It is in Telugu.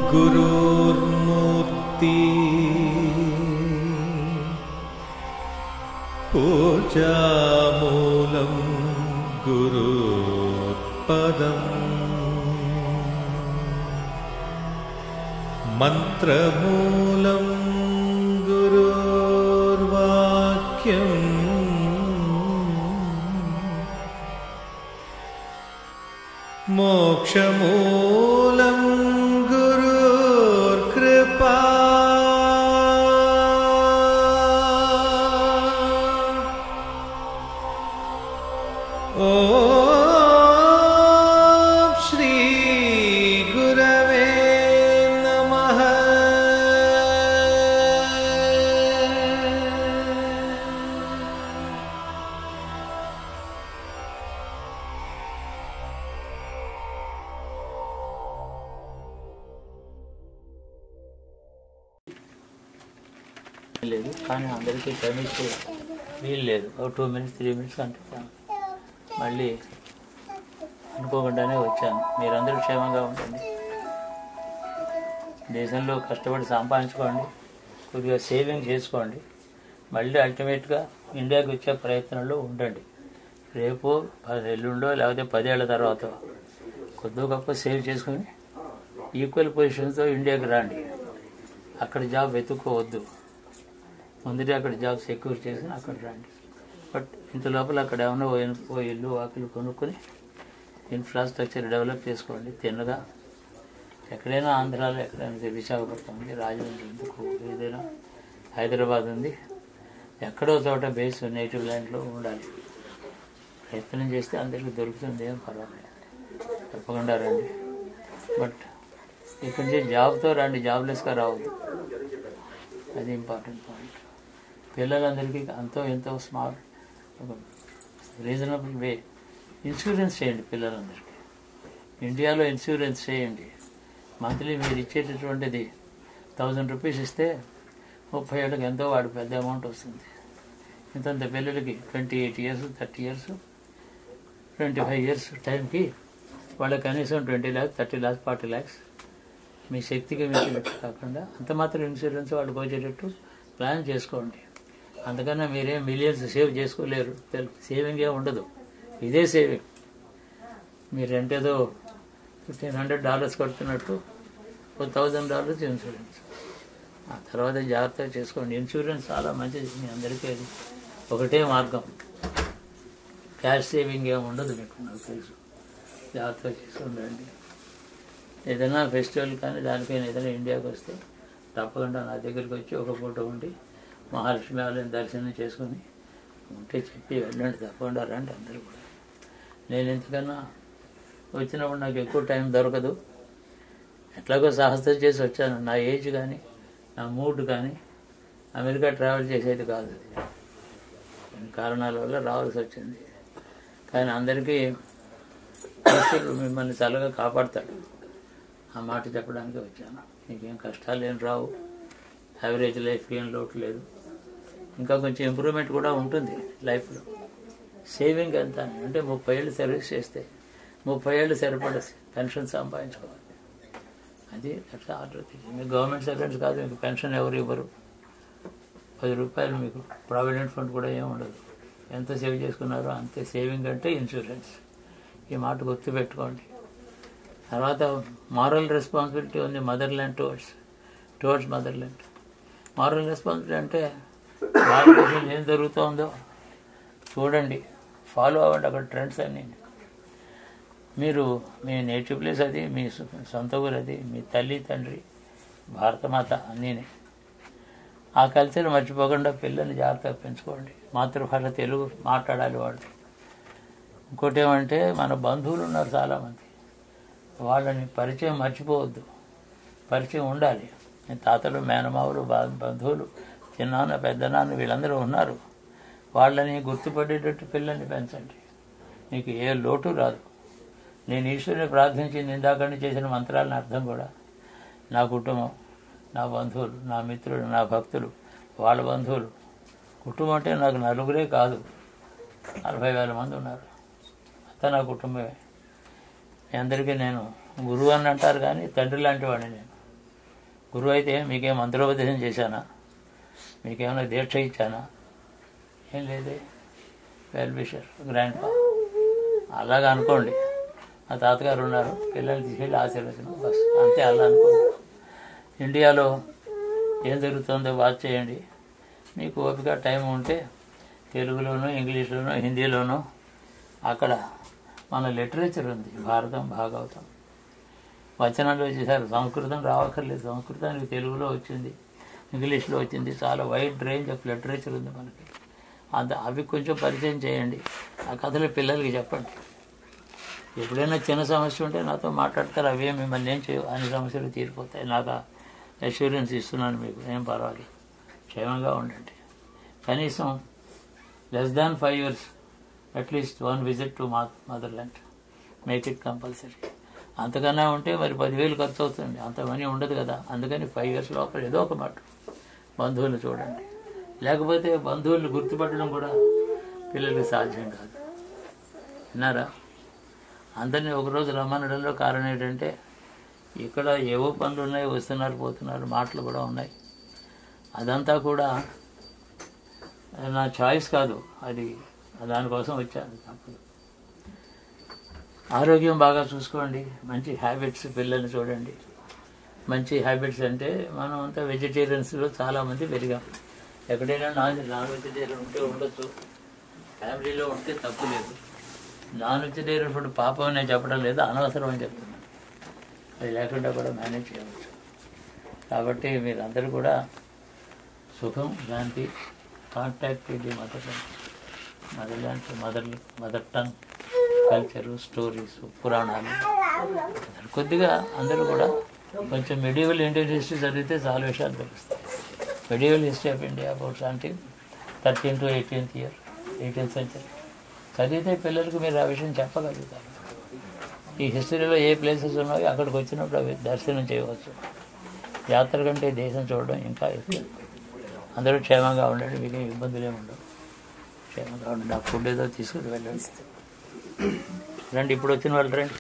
गुरोर्मूर्ति पूजामूलं गुरुपदम् मन्त्रमूलं गुरोर्वाक्यम् मोक्षमूलं गुरुर्कृपा ॐ श्रीगुरवे नमः లేదు కానీ అందరికీ టైమించి వీలు లేదు ఒక టూ మినిట్స్ త్రీ మినిట్స్ అంటున్నాను మళ్ళీ అనుకోకుండానే వచ్చాను మీరందరూ క్షేమంగా ఉండండి దేశంలో కష్టపడి సంపాదించుకోండి కొద్దిగా సేవింగ్ చేసుకోండి మళ్ళీ అల్టిమేట్గా ఇండియాకి వచ్చే ప్రయత్నంలో ఉండండి రేపు పది ఎల్లుండో లేకపోతే పదేళ్ల తర్వాత కొద్ది గొప్ప సేవ్ చేసుకుని ఈక్వల్ పొజిషన్తో ఇండియాకి రండి అక్కడ జాబ్ వెతుక్కోవద్దు ముందరే అక్కడ జాబ్ సెక్యూర్ చేసి అక్కడ రండి బట్ ఇంత లోపల అక్కడ ఏమన్నా ఓ ఇన్- ఓ ఇల్లు వాకిలు కొనుక్కొని ఇన్ఫ్రాస్ట్రక్చర్ డెవలప్ చేసుకోండి తిన్నగా ఎక్కడైనా ఆంధ్రాలో ఎక్కడైనా ఇది విశాఖపట్నం ఉంది రాజమండ్రి ఉంది కూ- ఏదైనా హైదరాబాద్ ఉంది ఎక్కడో చోట బేస్ నేటివ్ ల్యాండ్లో ఉండాలి ప్రయత్నం చేస్తే అందరికీ దొరుకుతుంది ఏం పర్వాలేదు తప్పకుండా రండి బట్ ఇక్కడి నుంచి జాబ్తో రండి జాబ్లెస్గా రావద్దు అది ఇంపార్టెంట్ పాయింట్ పిల్లలందరికీ అంతో ఎంతో స్మార్ట్ రీజనబుల్ వే ఇన్సూరెన్స్ చేయండి పిల్లలందరికీ ఇండియాలో ఇన్సూరెన్స్ చేయండి మంత్లీ మీరు ఇచ్చేటటువంటిది థౌజండ్ రూపీస్ ఇస్తే ముప్పై ఏళ్ళకి ఎంతో వాడు పెద్ద అమౌంట్ వస్తుంది ఇంతంత పిల్లలకి twenty eight years thirty years twenty five years టైంకి వాళ్ళకి కనీసం twenty lakhs thirty lakhs forty lakhs మీ శక్తికి మించినట్టు కాకుండా అంత మాత్రం ఇన్సూరెన్స్ వాళ్ళకి వచ్చేటట్టు ప్లాన్ చేసుకోండి అందుకన్నా మీరేం మిలియన్స్ సేవ్ చేసుకోలేరు సేవింగ్ ఏం ఉండదు ఇదే సేవింగ్ మీరు ఎంతేదో ఫిఫ్టీన్ హండ్రెడ్ డాలర్స్ కడుతున్నట్టు ఒక థౌజండ్ డాలర్స్ ఇన్సూరెన్స్ ఆ తర్వాత జాగ్రత్తగా చేసుకోండి ఇన్సూరెన్స్ చాలా మంచిది మీ అందరికీ అది ఒకటే మార్గం క్యాష్ సేవింగ్ ఏమి ఉండదు మీకు నాకు తెలుసు జాగ్రత్తగా చేసుకుని రండి ఏదైనా ఫెస్టివల్ కానీ దానికైనా ఏదైనా ఇండియాకి వస్తే తప్పకుండా నా దగ్గరికి వచ్చి ఒక పూట ఉండి మహాలక్ష్మి ఆలయం దర్శనం చేసుకొని ఉంటే చెప్పి వెళ్ళండి తప్పకుండా రండి అందరూ కూడా నేను ఎంతకన్నా వచ్చినప్పుడు నాకు ఎక్కువ టైం దొరకదు ఎట్లాగో సాహసం చేసి వచ్చాను నా ఏజ్ కానీ నా మూడ్ కానీ అమెరికా ట్రావెల్ చేసేది కాదు అది కొన్ని కారణాల వల్ల రావాల్సి వచ్చింది కానీ అందరికీ ఈశ్వరుడు మిమ్మల్ని చల్లగా కాపాడతాడు ఆ మాట చెప్పడానికి వచ్చాను మీకేం కష్టాలు ఏం రావు యావరేజ్ లైఫ్ ఏం లోటు లేదు ఇంకా కొంచెం ఇంప్రూవ్మెంట్ కూడా ఉంటుంది లైఫ్లో సేవింగ్ ఎంత అని అంటే ముప్పై ఏళ్ళు సర్వీస్ చేస్తే ముప్పై ఏళ్ళు సరిపడ పెన్షన్ సంపాదించుకోవాలి అది అట్లా ఆర్డర్ మీకు గవర్నమెంట్ సర్వెంట్స్ కాదు మీకు పెన్షన్ ఎవరు ఇవ్వరు పది రూపాయలు మీకు ప్రావిడెంట్ ఫండ్ కూడా ఏమి ఉండదు ఎంత సేవ్ చేసుకున్నారో అంతే సేవింగ్ అంటే ఇన్సూరెన్స్ ఈ మాట గుర్తుపెట్టుకోండి తర్వాత మారల్ రెస్పాన్సిబిలిటీ ఉంది motherland towards towards motherland moral responsibility అంటే భారతదేశం ఏం జరుగుతోందో చూడండి ఫాలో అవ్వండి అక్కడ ట్రెండ్స్ అన్నీ మీరు మీ నేటివ్ ప్లేస్ అది మీ సొ- సొంత ఊరు అది మీ తల్లి తండ్రి భారతమాత అన్నీనే ఆ కల్చర్ మర్చిపోకుండా పిల్లల్ని జాగ్రత్తగా పెంచుకోండి మాతృభాష తెలుగు మాట్లాడాలి వాళ్ళు ఇంకోటి ఏమంటే మన బంధువులు ఉన్నారు చాలామంది వాళ్ళని పరిచయం మర్చిపోవద్దు పరిచయం ఉండాలి మీ తాతలు మేనమావులు బా- బంధువులు చిన్నాన్న పెద్దనాన్న వీళ్ళందరూ ఉన్నారు వాళ్ళని గుర్తుపడేటట్టు పిల్లల్ని పెంచండి మీకు ఏ లోటు రాదు నేను ఈశ్వరుని ప్రార్థించింది ఇందాకని చేసిన మంత్రాలను అర్థం కూడా నా కుటుంబం నా బంధువులు నా మిత్రులు నా భక్తులు వాళ్ళ బంధువులు కుటుంబం అంటే నాకు నలుగురే కాదు నలభై వేల మంది ఉన్నారు అంతా నా కుటుంబమే మీ అందరికీ నేను గురువు అని అంటారు కానీ తండ్రి లాంటి వాడిని నేను గురువు అయితే మీకేం మంత్రోపదేశం చేశానా మీకేమైనా దీక్ష ఇచ్చానా ఏం లేదే వెల్ విషర్ గ్రాండ్ ఫా అలాగా అనుకోండి మా తాతగారు ఉన్నారు పిల్లలు తీసుకెళ్ళి ఆశీర్వచనం బస్ అంతే అలా అనుకోండి ఇండియాలో ఏం జరుగుతుందో వాచ్ చేయండి మీకు ఓపిక టైం ఉంటే తెలుగులోనూ ఇంగ్లీష్లోనూ హిందీలోనూ అక్కడ మన లిటరేచర్ ఉంది భారతం భాగవతం వచనాలు వచ్చేసారు సంస్కృతం రావక్కర్లేదు సంస్కృతానికి తెలుగులో వచ్చింది ఇంగ్లీష్లో వచ్చింది చాలా వైడ్ రేంజ్ ఆఫ్ లిటరేచర్ ఉంది మనకి అంత అవి కొంచెం పరిచయం చేయండి ఆ కథలు పిల్లలకి చెప్పండి ఎప్పుడైనా చిన్న సమస్య ఉంటే నాతో మాట్లాడతారు అవే మిమ్మల్ని ఏం చేయవు అన్ని సమస్యలు తీరిపోతాయి నాకు అష్యూరెన్స్ ఇస్తున్నాను మీకు ఏం పర్వాలేదు క్షేమంగా ఉండండి కనీసం less than five years at least one visit to మా మదర్లాండ్ మేక్ ఇట్ కంపల్సరీ అంతకన్నా ఉంటే మరి పదివేలు ఖర్చు అవుతుంది అంత మనీ ఉండదు కదా అందుకని ఫైవ్ ఇయర్స్ లోపల ఏదో ఒక మాట బంధువులు చూడండి లేకపోతే బంధువులు గుర్తుపట్టడం కూడా పిల్లలకి సాధ్యం కాదు విన్నారా అందరినీ ఒకరోజు రమ్మనడంలో కారణం ఏంటంటే ఇక్కడ ఏవో పనులు ఉన్నాయి వస్తున్నారు పోతున్నారు మాటలు కూడా ఉన్నాయి అదంతా కూడా నా చాయిస్ కాదు అది దానికోసం వచ్చాను తప్పదు ఆరోగ్యం బాగా చూసుకోండి మంచి హ్యాబిట్స్ పిల్లల్ని చూడండి మంచి హ్యాబిట్స్ అంటే మనం అంతా వెజిటేరియన్స్లో చాలామంది పెరిగాం ఎక్కడైనా నాన్ నాన్ వెజిటేరియన్ ఉంటే ఉండొచ్చు ఫ్యామిలీలో ఉంటే తప్పు లేదు నాన్ వెజిటేరియన్ ఫుడ్ పాపం అని నేను చెప్పడం లేదు అనవసరం అని చెప్తున్నాను అది లేకుండా కూడా మేనేజ్ చేయవచ్చు కాబట్టి మీరందరూ కూడా సుఖం శాంతి contact with the mother motherland mother mother tongue culture stories పురాణాలు కొద్దిగా అందరూ కూడా కొంచెం మెడివల్ ఇండియన్ హిస్టరీ చదివితే చాలా విషయాలు తెలుస్తాయి medieval history of India about something thirteen to eighteenth year eighteenth century చదివితే పిల్లలకు మీరు ఆ విషయం చెప్పగలుగుతారు ఈ హిస్టరీలో ఏ ప్లేసెస్ ఉన్నాయో అక్కడికి వచ్చినప్పుడు అవి దర్శనం చేయవచ్చు యాత్ర కంటే దేశం చూడడం ఇంకా ఎక్కువ అందరూ క్షేమంగా ఉండండి మీకు ఏం ఇబ్బందులు ఏమి ఉండవు క్షేమంగా ఉండండి ఆ ఫుడ్ ఏదో తీసుకుని వెళ్ళండి రండి ఇప్పుడు వచ్చిన వాళ్ళు రండి